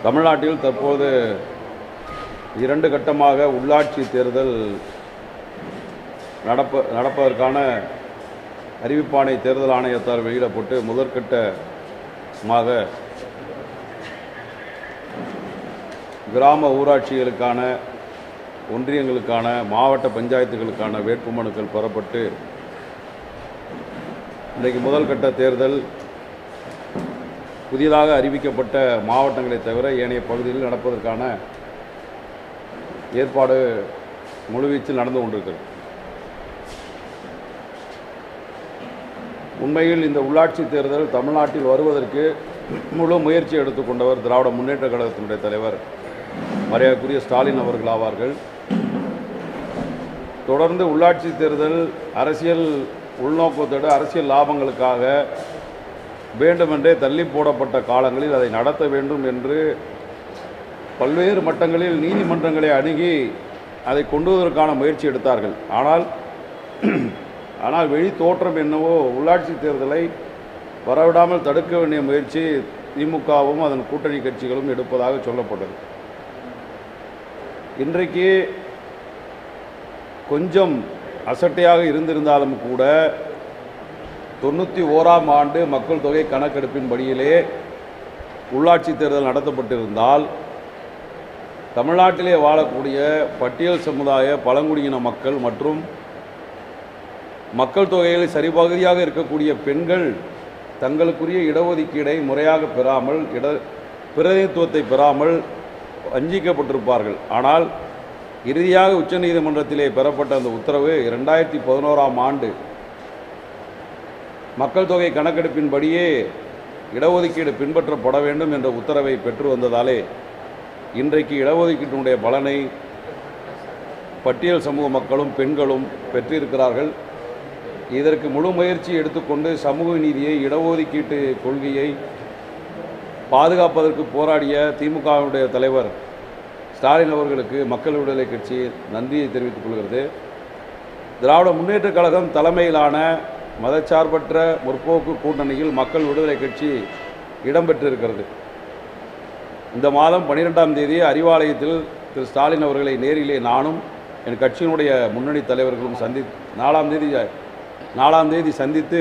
தமிழ்நாட்டில் தற்போது இரண்டு கட்டமாக உள்ளாட்சி தேர்தல் நடப்ப நடப்பதற்கான அறிவிப்பாணை தேர்தல் ஆணையத்தால் வெளியிடப்பட்டு முதற்கட்டமாக கிராம ஊராட்சிகளுக்கான ஒன்றியங்களுக்கான மாவட்ட பஞ்சாயத்துகளுக்கான வேட்புமனுக்கள் பெறப்பட்டு இன்றைக்கு முதல் கட்ட தேர்தல் புதிதாக அறிவிக்கப்பட்ட மாவட்டங்களை தவிர ஏனைய பகுதிகளில் நடப்பதற்கான ஏற்பாடு முழுவீச்சில் நடந்து கொண்டிருக்கிறது உண்மையில் இந்த உள்ளாட்சி தேர்தல் தமிழ்நாட்டில் வருவதற்கு முழு முயற்சி எடுத்துக்கொண்டவர் திராவிட முன்னேற்ற கழகத்தினுடைய தலைவர் மரியாதைக்குரிய ஸ்டாலின் அவர்கள் ஆவார்கள் தொடர்ந்து உள்ளாட்சி தேர்தல் அரசியல் உள்நோக்கத்தோடு அரசியல் லாபங்களுக்காக வேண்டுமென்றே தள்ளி போடப்பட்ட காலங்களில் அதை நடத்த வேண்டும் என்று பல்வேறு மட்டங்களில் நீதிமன்றங்களை அணுகி அதை கொண்டு வருவதற்கான முயற்சி எடுத்தார்கள் ஆனால் ஆனால் வெளி தோற்றம் என்னவோ உள்ளாட்சி தேர்தலை வரவிடாமல் தடுக்க வேண்டிய முயற்சி திமுகவும் அதன் கூட்டணி கட்சிகளும் எடுப்பதாக சொல்லப்பட்டது இன்றைக்கு கொஞ்சம் அசட்டையாக இருந்திருந்தாலும் கூட தொண்ணூற்றி ஓராம் ஆண்டு மக்கள் தொகை கணக்கெடுப்பின் படியிலே உள்ளாட்சி தேர்தல் நடத்தப்பட்டிருந்தால் தமிழ்நாட்டிலே வாழக்கூடிய பட்டியல் சமுதாய பழங்குடியின மக்கள் மற்றும் மக்கள் தொகையில் சரிபகுதியாக இருக்கக்கூடிய பெண்கள் தங்களுக்குரிய இடஒதுக்கீடை முறையாக பெறாமல் இட பிரதிநிதித்துவத்தை பெறாமல் வஞ்சிக்கப்பட்டிருப்பார்கள் ஆனால் இறுதியாக உச்சநீதிமன்றத்திலே பெறப்பட்ட அந்த உத்தரவு இரண்டாயிரத்தி பதினோராம் ஆண்டு மக்கள் தொகை கணக்கெடுப்பின்படியே இடஒதுக்கீடு பின்பற்றப்பட வேண்டும் என்ற உத்தரவை பெற்று வந்ததாலே இன்றைக்கு இடஒதுக்கீட்டினுடைய பலனை பட்டியல் சமூக மக்களும் பெண்களும் பெற்றிருக்கிறார்கள் இதற்கு முழு முயற்சி எடுத்துக்கொண்டு சமூக நீதியை இடஒதுக்கீட்டு கொள்கையை பாதுகாப்பதற்கு போராடிய திமுகவினுடைய தலைவர் ஸ்டாலின் அவர்களுக்கு மக்கள் விடுதலை கட்சி நன்றியை தெரிவித்துக் கொள்கிறது திராவிட முன்னேற்றக் கழகம் தலைமையிலான மதச்சார்பற்ற முற்போக்கு கூட்டணியில் மக்கள் விடுதலை கட்சி இடம்பெற்றிருக்கிறது இந்த மாதம் பன்னிரெண்டாம் தேதி அறிவாலயத்தில் திரு ஸ்டாலின் அவர்களை நேரிலே நானும் என் கட்சியினுடைய முன்னணி தலைவர்களும் சந்தி நாலாம் தேதி நாலாம் தேதி சந்தித்து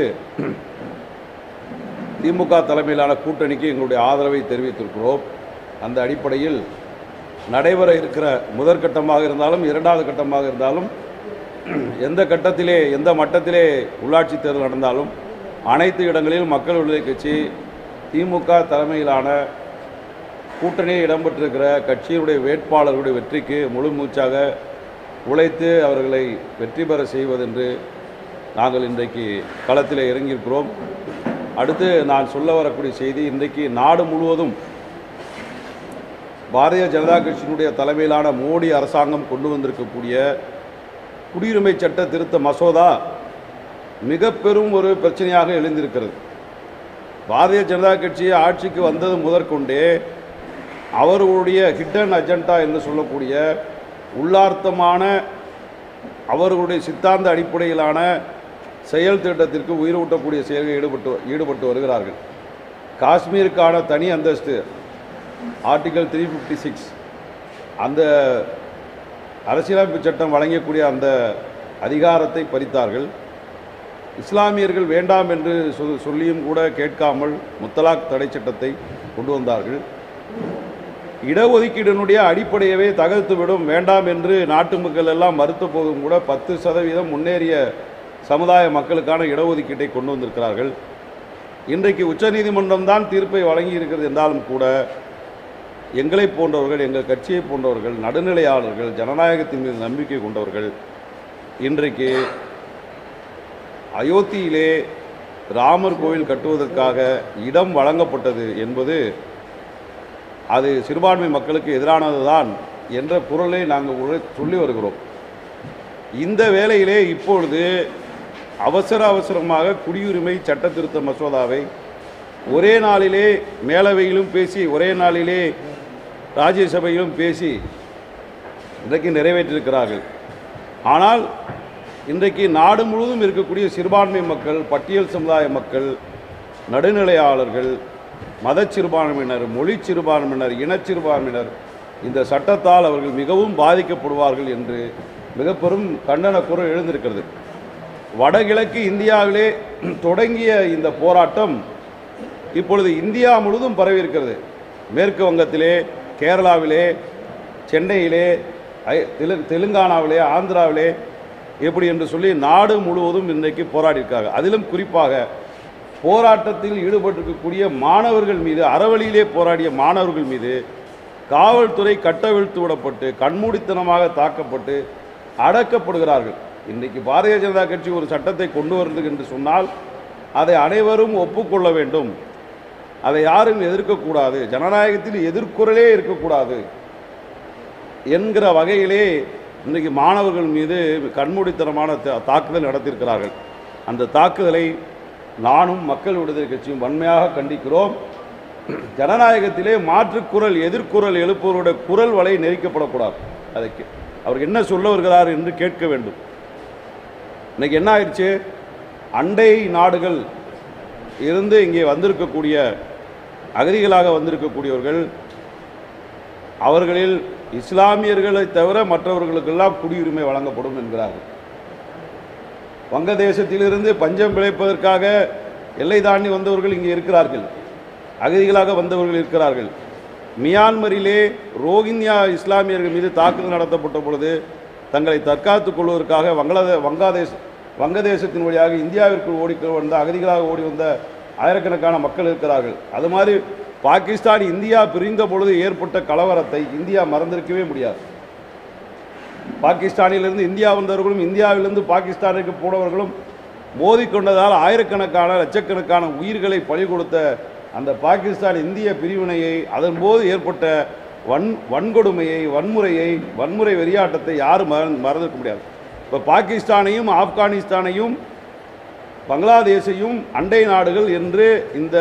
திமுக தலைமையிலான கூட்டணிக்கு எங்களுடைய ஆதரவை தெரிவித்திருக்கிறோம் அந்த அடிப்படையில் நடைபெற இருக்கிற முதற்கட்டமாக இருந்தாலும் இரண்டாவது கட்டமாக இருந்தாலும் எந்த கட்டத்திலே எந்த மட்டத்திலே உள்ளாட்சி தேர்தல் நடந்தாலும் அனைத்து இடங்களிலும் மக்கள் விடுதலை கட்சி திமுக தலைமையிலான கூட்டணியில் இடம்பெற்றிருக்கிற கட்சியினுடைய வேட்பாளர்களுடைய வெற்றிக்கு முழு மூச்சாக உழைத்து அவர்களை வெற்றி பெற செய்வதென்று நாங்கள் இன்றைக்கு களத்தில் இறங்கியிருக்கிறோம் அடுத்து நான் சொல்ல வரக்கூடிய செய்தி இன்றைக்கு நாடு முழுவதும் பாரதிய ஜனதா கட்சியினுடைய தலைமையிலான மோடி அரசாங்கம் கொண்டு வந்திருக்கக்கூடிய குடியுரிமை சட்ட திருத்த மசோதா மிக பெரும் ஒரு பிரச்சனையாக எழுந்திருக்கிறது பாரதிய ஜனதா கட்சி ஆட்சிக்கு வந்தது முதற்கொண்டே அவர்களுடைய ஹிடன் அஜெண்டா என்று சொல்லக்கூடிய உள்ளார்த்தமான அவர்களுடைய சித்தாந்த அடிப்படையிலான செயல் திட்டத்திற்கு உயிரூட்டக்கூடிய செயல்களில் ஈடுபட்டு ஈடுபட்டு வருகிறார்கள் காஷ்மீருக்கான தனி அந்தஸ்து ஆர்டிகல் த்ரீ ஃபிஃப்டி சிக்ஸ் அந்த அரசியலமைப்பு சட்டம் வழங்கக்கூடிய அந்த அதிகாரத்தை பறித்தார்கள் இஸ்லாமியர்கள் வேண்டாம் என்று சொல் சொல்லியும் கூட கேட்காமல் முத்தலாக் தடை சட்டத்தை கொண்டு வந்தார்கள் இடஒதுக்கீடினுடைய அடிப்படையவே தகர்த்துவிடும் வேண்டாம் என்று நாட்டு மக்கள் எல்லாம் மறுத்த போதும் கூட பத்து சதவீதம் முன்னேறிய சமுதாய மக்களுக்கான இடஒதுக்கீட்டை கொண்டு வந்திருக்கிறார்கள் இன்றைக்கு உச்சநீதிமன்றம் தான் தீர்ப்பை வழங்கி இருக்கிறது என்றாலும் கூட எங்களை போன்றவர்கள் எங்கள் கட்சியை போன்றவர்கள் நடுநிலையாளர்கள் ஜனநாயகத்தின் மீது நம்பிக்கை கொண்டவர்கள் இன்றைக்கு அயோத்தியிலே ராமர் கோவில் கட்டுவதற்காக இடம் வழங்கப்பட்டது என்பது அது சிறுபான்மை மக்களுக்கு எதிரானதுதான் என்ற குரலை நாங்கள் உரை- சொல்லி வருகிறோம் இந்த வேளையிலே இப்பொழுது அவசர அவசரமாக குடியுரிமை சட்ட திருத்த மசோதாவை ஒரே நாளிலே மேலவையிலும் பேசி ஒரே நாளிலே ராஜ்யசபையிலும் பேசி இன்றைக்கு நிறைவேற்றியிருக்கிறார்கள் ஆனால் இன்றைக்கு நாடு முழுவதும் இருக்கக்கூடிய சிறுபான்மை மக்கள் பட்டியல் சமுதாய மக்கள் நடுநிலையாளர்கள் மதச்சிறுபான்மையினர் மொழி சிறுபான்மையினர் இனச்சிறுபான்மையினர் இந்த சட்டத்தால் அவர்கள் மிகவும் பாதிக்கப்படுவார்கள் என்று மிக பெரும் கண்டன குரல் எழுந்திருக்கிறது வடகிழக்கு இந்தியாவிலே தொடங்கிய இந்த போராட்டம் இப்பொழுது இந்தியா முழுதும் பரவி இருக்கிறது மேற்கு வங்கத்திலே கேரளாவிலே சென்னையிலே ஐ- தெலு தெலுங்கானாவிலே ஆந்திராவிலே எப்படி என்று சொல்லி நாடு முழுவதும் இன்றைக்கு போராடி இருக்காங்க அதிலும் குறிப்பாக போராட்டத்தில் ஈடுபட்டிருக்கக்கூடிய மாணவர்கள் மீது அறவழியிலே போராடிய மாணவர்கள் மீது காவல்துறை கட்டவிழ்த்து விடப்பட்டு கண்மூடித்தனமாக தாக்கப்பட்டு அடக்கப்படுகிறார்கள் இன்றைக்கு பாரதிய ஜனதா கட்சி ஒரு சட்டத்தை கொண்டு வருது என்று சொன்னால் அதை அனைவரும் ஒப்புக்கொள்ள வேண்டும் அதை யாரும் எதிர்க்கக்கூடாது ஜனநாயகத்தில் எதிர்க்குறலே இருக்கக்கூடாது என்கிற வகையிலே இன்றைக்கு மாணவர்கள் மீது கண்மூடித்தனமான தா- தாக்குதல் நடத்தியிருக்கிறார்கள் அந்த தாக்குதலை நானும் மக்கள் விடுதலை கட்சியும் வன்மையாக கண்டிக்கிறோம் ஜனநாயகத்திலே மாற்றுக்குரல் எதிர்க்குரல் எழுப்பவருடைய குரல் வலை நெரிக்கப்படக்கூடாது அதுக்கு அவர் என்ன சொல்ல வருகிறார் என்று கேட்க வேண்டும் இன்னைக்கு என்ன ஆயிடுச்சு அண்டை நாடுகள் இருந்து இங்கே வந்திருக்கக்கூடிய அகதிகளாக வந்திருக்கக்கூடியவர்கள் அவர்களில் இஸ்லாமியர்களை தவிர மற்றவர்களுக்கெல்லாம் குடியுரிமை வழங்கப்படும் என்கிறார்கள் வங்கதேசத்திலிருந்து பஞ்சம் பிழைப்பதற்காக எல்லை தாண்டி வந்தவர்கள் இங்கே இருக்கிறார்கள் அகதிகளாக வந்தவர்கள் இருக்கிறார்கள் மியான்மரிலே ரோஹிங்யா இஸ்லாமியர்கள் மீது தாக்குதல் நடத்தப்பட்ட பொழுது தங்களை தற்காத்துக் கொள்வதற்காக வங்களாதே வங்காதேஷ் வங்கதேசத்தின் வழியாக இந்தியாவிற்குள் ஓடி வந்த அகதிகளாக ஓடி வந்த ஆயிரக்கணக்கான மக்கள் இருக்கிறார்கள் அது மாதிரி பாகிஸ்தான் இந்தியா பிரிந்த பொழுது ஏற்பட்ட கலவரத்தை இந்தியா மறந்திருக்கவே முடியாது பாகிஸ்தானிலிருந்து இந்தியா வந்தவர்களும் இந்தியாவிலிருந்து பாகிஸ்தானுக்கு போனவர்களும் மோதிக்கொண்டதால் ஆயிரக்கணக்கான லட்சக்கணக்கான உயிர்களை பலி கொடுத்த அந்த பாகிஸ்தான் இந்திய பிரிவினையை அதன் போது ஏற்பட்ட வன் வன்கொடுமையை வன்முறையை வன்முறை வெறியாட்டத்தை யாரும் மற மறந்திருக்க முடியாது இப்போ பாகிஸ்தானையும் ஆப்கானிஸ்தானையும் பங்களாதேஷையும் அண்டை நாடுகள் என்று இந்த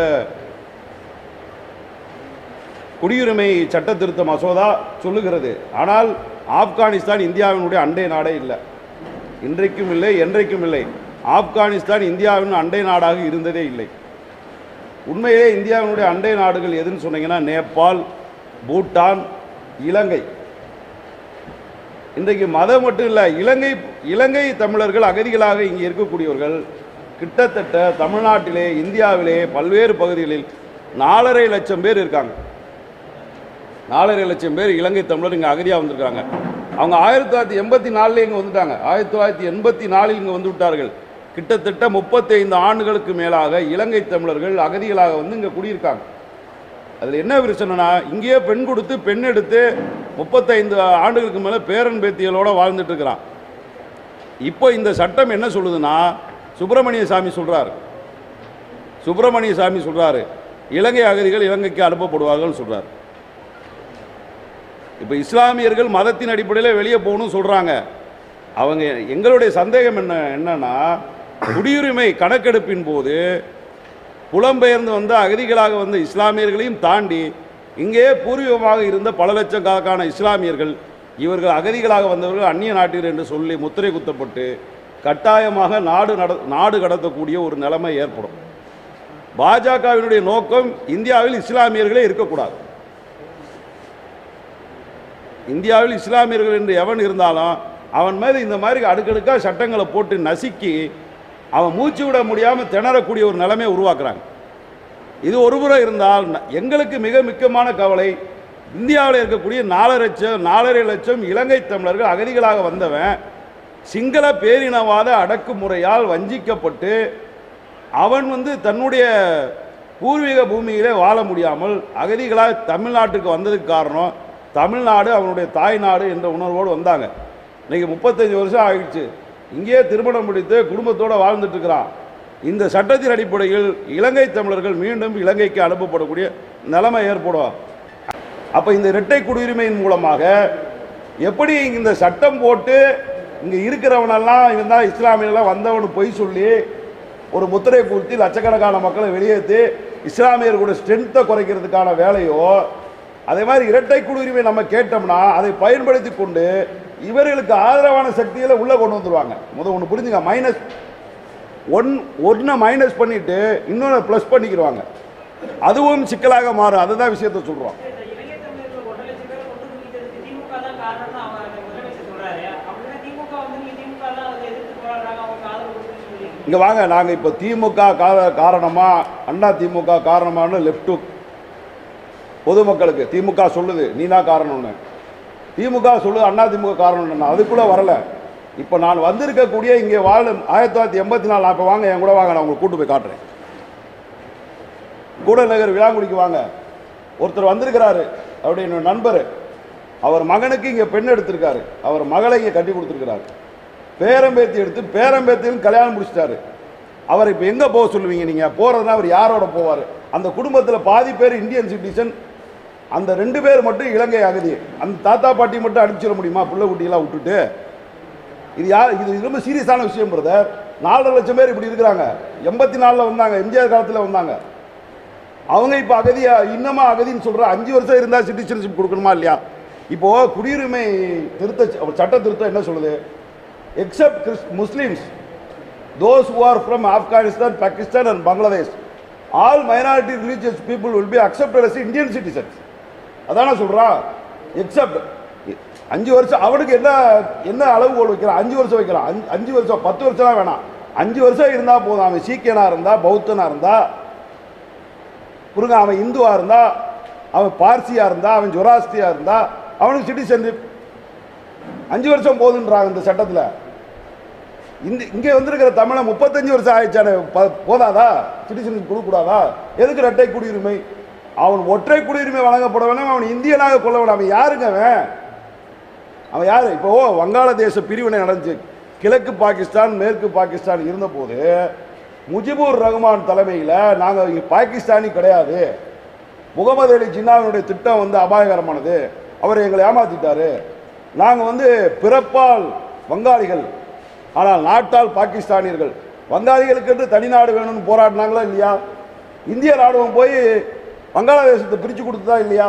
குடியுரிமை சட்ட திருத்த மசோதா சொல்லுகிறது ஆனால் ஆப்கானிஸ்தான் இந்தியாவினுடைய அண்டை நாடே இல்லை இன்றைக்கும் இல்லை என்றைக்கும் இல்லை ஆப்கானிஸ்தான் இந்தியாவின் அண்டை நாடாக இருந்ததே இல்லை உண்மையிலே இந்தியாவினுடைய அண்டை நாடுகள் எதுன்னு சொன்னீங்கன்னா நேபாள் பூட்டான் இலங்கை இன்றைக்கு மதம் மட்டும் இல்லை இலங்கை இலங்கை தமிழர்கள் அகதிகளாக இங்கே இருக்கக்கூடியவர்கள் கிட்டத்தட்ட தமிழ்நாட்டிலே இந்தியாவிலே பல்வேறு பகுதிகளில் நாலரை லட்சம் பேர் இருக்காங்க நாலரை லட்சம் பேர் இலங்கை தமிழர் இங்கே அகதியாக வந்திருக்காங்க அவங்க ஆயிரத்தி தொள்ளாயிரத்தி எண்பத்தி நாலில் இங்கே வந்துட்டாங்க ஆயிரத்தி தொள்ளாயிரத்தி எண்பத்தி நாலில் இங்கே வந்து விட்டார்கள் கிட்டத்தட்ட முப்பத்தைந்து ஆண்டுகளுக்கு மேலாக இலங்கை தமிழர்கள் அகதிகளாக வந்து இங்கே குடியிருக்காங்க அதில் என்ன பிரச்சனைனா இங்கேயே பெண் கொடுத்து பெண் எடுத்து முப்பத்தைந்து ஆண்டுகளுக்கு மேலே பேரன் பேத்திகளோட வாழ்ந்துட்டு இருக்கிறான் இப்போ இந்த சட்டம் என்ன சொல்லுதுன்னா சுப்பிரமணிய சாமி சொல்றாரு சுப்பிரமணிய சாமி சொல்றாரு இலங்கை அகதிகள் இலங்கைக்கு அனுப்பப்படுவார்கள் சொல்றாரு இப்போ இஸ்லாமியர்கள் மதத்தின் அடிப்படையில் வெளியே போகணும்னு சொல்கிறாங்க அவங்க எங்களுடைய சந்தேகம் என்ன என்னன்னா குடியுரிமை கணக்கெடுப்பின் போது புலம்பெயர்ந்து வந்த அகதிகளாக வந்த இஸ்லாமியர்களையும் தாண்டி இங்கே பூர்வீகமாக இருந்த பல லட்சக்கணக்கான இஸ்லாமியர்கள் இவர்கள் அகதிகளாக வந்தவர்கள் அந்நிய நாட்டினர் என்று சொல்லி முத்திரை குத்தப்பட்டு கட்டாயமாக நாடு நட நாடு கடத்தக்கூடிய ஒரு நிலைமை ஏற்படும் பாஜகவினுடைய நோக்கம் இந்தியாவில் இஸ்லாமியர்களே இருக்கக்கூடாது இந்தியாவில் இஸ்லாமியர்கள் என்று எவன் இருந்தாலும் அவன் மேலே இந்த மாதிரி அடுக்கடுக்காக சட்டங்களை போட்டு நசுக்கி அவன் மூச்சு விட முடியாமல் திணறக்கூடிய ஒரு நிலைமையை உருவாக்குறாங்க இது ஒருபுறம் இருந்தால் ந- எங்களுக்கு மிக முக்கியமான கவலை இந்தியாவில் இருக்கக்கூடிய நாலரை லட்சம் நாலரை லட்சம் இலங்கை தமிழர்கள் அகதிகளாக வந்தவன் சிங்கள பேரினவாத அடக்குமுறையால் வஞ்சிக்கப்பட்டு அவன் வந்து தன்னுடைய பூர்வீக பூமியிலே வாழ முடியாமல் அகதிகளாக தமிழ்நாட்டுக்கு வந்ததுக்கு காரணம் தமிழ்நாடு அவனுடைய தாய்நாடு என்ற உணர்வோடு வந்தாங்க இன்னைக்கு முப்பத்தஞ்சு வருஷம் ஆயிடுச்சு இங்கேயே திருமணம் முடித்து குடும்பத்தோடு வாழ்ந்துட்டு இருக்கிறான் இந்த சட்டத்தின் அடிப்படையில் இலங்கை தமிழர்கள் மீண்டும் இலங்கைக்கு அனுப்பப்படக்கூடிய நிலைமை ஏற்படும் அப்போ இந்த இரட்டை குடியுரிமையின் மூலமாக எப்படி இந்த சட்டம் போட்டு இங்கே இருக்கிறவனெல்லாம் இவன் தான் இஸ்லாமியெல்லாம் வந்தவனு பொய் சொல்லி ஒரு முத்திரை குத்தி லட்சக்கணக்கான மக்களை வெளியேற்றி இஸ்லாமியர் கூட ஸ்ட்ரென்த்தை குறைக்கிறதுக்கான வேலையோ அதே மாதிரி இரட்டை குடியுரிமை நம்ம கேட்டோம்னா அதை பயன்படுத்தி கொண்டு இவர்களுக்கு ஆதரவான சக்திகளை உள்ளே கொண்டு வந்துருவாங்க முதல் ஒன்று புரிஞ்சுங்க மைனஸ் ஒன் ஒன்றை மைனஸ் பண்ணிட்டு இன்னொன்று ப்ளஸ் பண்ணிக்கிடுவாங்க அதுவும் சிக்கலாக மாறும் அதுதான் விஷயத்தை சொல்கிறோம் இந்த இளைய தமிழர்கள் ஒன்றரை லட்சம் பேர் கொண்டு குவித்ததுக்கு திமுக தான் காரணம்னு அவங்க அந்த முதலமைச்சர் சொல்றாரு அப்படின்னா திமுக வந்து நீங்க திமுக தான் அதை எதிர்த்து போராடுறாங்க அவங்க ஆதரவு கொடுக்குன்னு சொல்லியிருக்கீங்க இங்கே வாங்க நாங்கள் இப்போ திமுக கா காரணமா அண்ணா திமுக காரணமானு லெஃப்ட் பொதுமக்களுக்கு திமுக சொல்லுது நீ தான் காரணம்னு திமுக சொல்லுது அண்ணா திமுக காரணம்னு அதுக்குள்ளே வரல இப்போ நான் வந்திருக்கக்கூடிய இங்கே வாழும் ஆயிரத்தி தொள்ளாயிரத்தி எண்பத்தி நாலு அப்போ வாங்க என் கூட வாங்க நான் உங்களுக்கு கூட்டு போய் காட்டுறேன் கூடநகர் விழாங்குடிக்கு வாங்க ஒருத்தர் வந்திருக்கிறாரு அவருடைய என்னோட நண்பர் அவர் மகனுக்கு இங்கே பெண் எடுத்திருக்காரு அவர் மகளை இங்கே கட்டி கொடுத்துருக்கிறாரு பேரம்பேத்தி எடுத்து பேரம்பேத்தியும் கல்யாணம் முடிச்சிட்டாரு அவர் இப்போ எங்கே போக சொல்லுவீங்க நீங்கள் போகிறதுனா அவர் யாரோட போவார் அந்த குடும்பத்தில் பாதி பேர் இந்தியன் சிட்டிசன் அந்த ரெண்டு பேர் மட்டும் இலங்கை அகதி அந்த தாத்தா பாட்டி மட்டும் அனுப்பிச்சிட முடியுமா புள்ள குட்டியெல்லாம் விட்டுட்டு இது யார் இது ரொம்ப சீரியஸான விஷயம் பிரதர் நாலரை லட்சம் பேர் இப்படி இருக்கிறாங்க எண்பத்தி நாலில் வந்தாங்க எம்ஜிஆர் காலத்தில் வந்தாங்க அவங்க இப்போ அகதியா இன்னமா அகதின்னு சொல்ற அஞ்சு வருஷம் இருந்தால் சிட்டிசன்ஷிப் கொடுக்கணுமா இல்லையா இப்போ குடியுரிமை திருத்த ச- சட்ட திருத்தம் என்ன சொல்லுது except Muslims those who are from Afghanistan, Pakistan and Bangladesh, all minority religious people will be accepted as Indian citizens. அதான சொல்றான் எக்ஸப்ட் அஞ்சு வருஷம் அவனுக்கு என்ன என்ன அளவுகோல் வைக்கிறான் அஞ்சு வருஷம் வைக்கிறான் அஞ்சு அஞ்சு வருஷம் பத்து வருஷம்லாம் வேணாம் அஞ்சு வருஷம் இருந்தா போதும் அவன் சீக்கியனா இருந்தா பௌத்தனா இருந்தா புரிங்க அவன் இந்துவா இருந்தா அவன் பார்சியா இருந்தா அவன் ஜொராஸ்தியா இருந்தா அவனுக்கு சிட்டிசன்ஷிப் அஞ்சு வருஷம் போதுன்றாங்க இந்த சட்டத்தில் இந்த இங்கே வந்திருக்கிற தமிழை முப்பத்தஞ்சு வருஷம் ஆயிடுச்சானே ப- போதாதா சிட்டிசனுக்கு கொடுக்கூடாதா எதுக்கு இரட்டை குடியுரிமை அவன் ஒற்றை குடியுரிமை வழங்கப்பட வேணாம் அவன் இந்தியனாக கொள்ள வேணாம் அவன் யாருங்க அவன் அவன் யார் இப்போ வங்காளதேச பிரிவினை நடந்துச்சு கிழக்கு பாகிஸ்தான் மேற்கு பாகிஸ்தான் இருந்தபோது முஜிபுர் ரஹ்மான் தலைமையில் நாங்கள் இங்கே பாகிஸ்தானி கிடையாது முகமது அலி ஜின்னாவினுடைய திட்டம் வந்து அபாயகரமானது அவர் எங்களை ஏமாத்திட்டாரு நாங்கள் வந்து பிறப்பால் வங்காளிகள் ஆனால் நாட்டால் பாகிஸ்தானியர்கள் வங்காளிகளுக்கு என்று தனிநாடு வேணும்னு போராடினாங்களா இல்லையா இந்திய ராணுவம் போய் வங்காளதேசத்தை பிரித்து கொடுத்ததா இல்லையா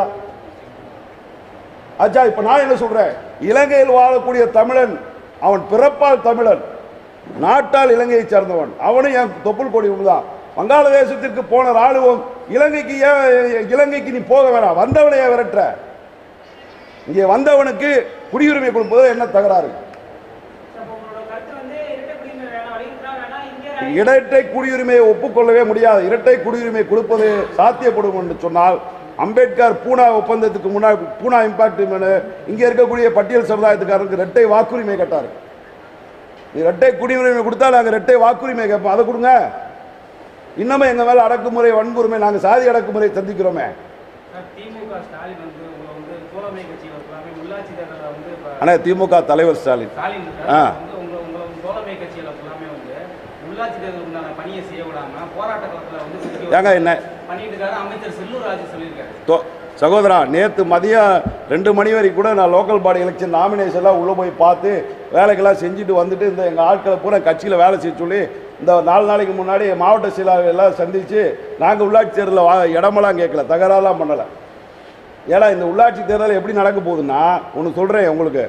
அச்சா இப்போ நான் என்ன சொல்றேன் இலங்கையில் வாழக்கூடிய தமிழன் அவன் பிறப்பால் தமிழன் நாட்டால் இலங்கையை சேர்ந்தவன் அவனும் என் தொப்புள் கொடி உண்டுதான் வங்காளதேசத்திற்கு போன ராணுவம் இலங்கைக்கு ஏன் இலங்கைக்கு நீ போக வேணாம் வந்தவனை ஏன் விரட்டுற இங்கே வந்தவனுக்கு குடியுரிமை கொடுப்பது என்ன தகராறு அப்போ உங்களோட கருத்து வந்து இரட்டை குடியுரிமை வேணாம் வலியுறுத்தினா வேணாம் இந்திய இரட்டை குடியுரிமையை ஒப்புக்கொள்ளவே முடியாது இரட்டை குடியுரிமை கொடுப்பது சாத்தியப்படும் என்று சொன்னால் அம்பேத்கர் பூனா ஒப்பந்தத்துக்கு முன்னாடி பூனா இம்பாக்ட் இங்கே இருக்கக்கூடிய பட்டியல் சமுதாயத்துக்காரருக்கு இரட்டை வாக்குரிமை கேட்டார் நீ இரட்டை குடியுரிமை கொடுத்தா நாங்கள் இரட்டை வாக்குரிமை கேட்போம் அதை கொடுங்க இன்னமும் எங்கள் மேலே அடக்குமுறை வன்முறை நாங்கள் சாதி அடக்குமுறை சந்திக்கிறோமே சார், திமுக ஸ்டாலின் வந்து உங்களை வந்து தோழமை கட்சியில் இருக்கலாமே உள்ளாட்சி தேர்தலில் வந்து இப்ப ஆனால் திமுக தலைவர் ஸ்டாலின் ஸ்டாலின் ஆ. இருக்காரு. வந்து உங்களை உங்களை வந்து தோழமை கட்சியில் இருக்கலாமே வந்து உள்ளாட்சி தேர்தலுக்கு உண்டான பணியை செய்ய விடாம போராட்ட களத்தில் வந்து சுத்தி ஏங்க என்ன பண்ணிட்டு இருக்காரு அமைச்சர் செல்லூர் ராஜு சொல்லியிருக்காரு தோ சகோதரா நேற்று மதியம் ரெண்டு மணி வரைக்கும் கூட நான் லோக்கல் பாடி எலெக்ஷன் நாமினேஷன் எல்லாம் உள்ளே போய் பார்த்து வேலைக்கெல்லாம் செஞ்சுட்டு வந்துட்டு இந்த எங்கள் ஆட்களை பூரா கட்சியில் வேலை செய்ய சொல்லி இந்த நாலு நாளைக்கு முன்னாடி மாவட்ட செயலாளர்கள் எல்லாம் சந்தித்து நாங்கள் உள்ளாட்சி தேர்தலில் வா இடமெல்லாம் கேட்கல தகராறுலாம் பண்ணலை ஏன்னா இந்த உள்ளாட்சி தேர்தல் எப்படி நடக்க போகுதுன்னா ஒன்று சொல்கிறேன் உங்களுக்கு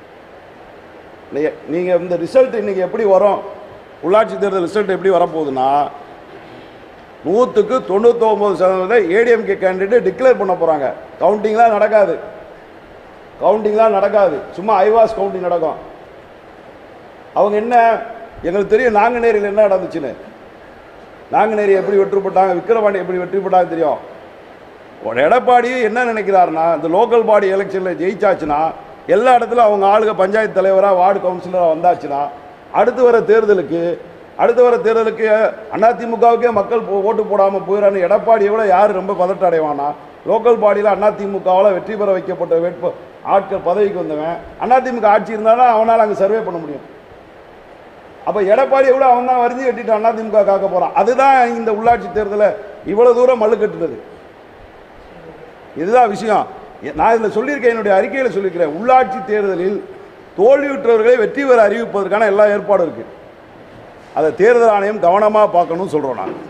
நீங்கள் இந்த ரிசல்ட் இன்னைக்கு எப்படி வரும் உள்ளாட்சி தேர்தல் ரிசல்ட் எப்படி வரப்போகுதுன்னா நூற்றுக்கு தொண்ணூத்தொம்பது சதவீதம் ஏடிஎம்கே கேண்டிடேட் டிக்ளேர் பண்ண போகிறாங்க கவுண்டிங்லாம் நடக்காது கவுண்டிங்லாம் நடக்காது சும்மா ஐவாஸ் கவுண்டிங் நடக்கும் அவங்க என்ன எங்களுக்கு தெரியும் நாங்குநேரியில் என்ன நடந்துச்சுன்னு நாங்குநேரி எப்படி வெற்றி போட்டாங்க விக்கிரவாண்டி எப்படி வெற்றி போட்டாங்க தெரியும் ஒரு எடப்பாடி என்ன நினைக்கிறாருன்னா இந்த லோக்கல் பாடி எலெக்ஷனில் ஜெயிச்சாச்சுன்னா எல்லா இடத்துலையும் அவங்க ஆளுங்க பஞ்சாயத்து தலைவராக வார்டு கவுன்சிலராக வந்தாச்சுன்னா அடுத்து வர தேர்தலுக்கு அடுத்து வர தேர்தலுக்கு அதிமுகவுக்கே மக்கள் போ- ஓட்டு போடாமல் போயிடறான்னு எடப்பாடியை விட யார் ரொம்ப பதட்டம் அடைவானா லோக்கல் பாடியில் அதிமுகவால் வெற்றி பெற வைக்கப்பட்ட வேட்பு ஆட்கள் பதவிக்கு வந்தவன் அதிமுக ஆட்சி இருந்தாலும் அவனால் அங்கே சர்வே பண்ண முடியும் அப்போ எடப்பாடியை விட அவன் தான் வரிஞ்சு கட்டிட்டு அதிமுக காக்க போகிறான் அதுதான் இந்த உள்ளாட்சி தேர்தலை இவ்வளோ தூரம் மல்லு கட்டுனது இதுதான் விஷயம் எ- நான் இதில் சொல்லியிருக்கேன் என்னுடைய அறிக்கையில் சொல்லியிருக்கிறேன் உள்ளாட்சி தேர்தலில் தோல்வியுற்றவர்களை வெற்றி பெற அறிவிப்பதற்கான எல்லா ஏற்பாடும் இருக்குது அதை தேர்தல் ஆணையம் கவனமாக பார்க்கணும்னு சொல்கிறோம் நான்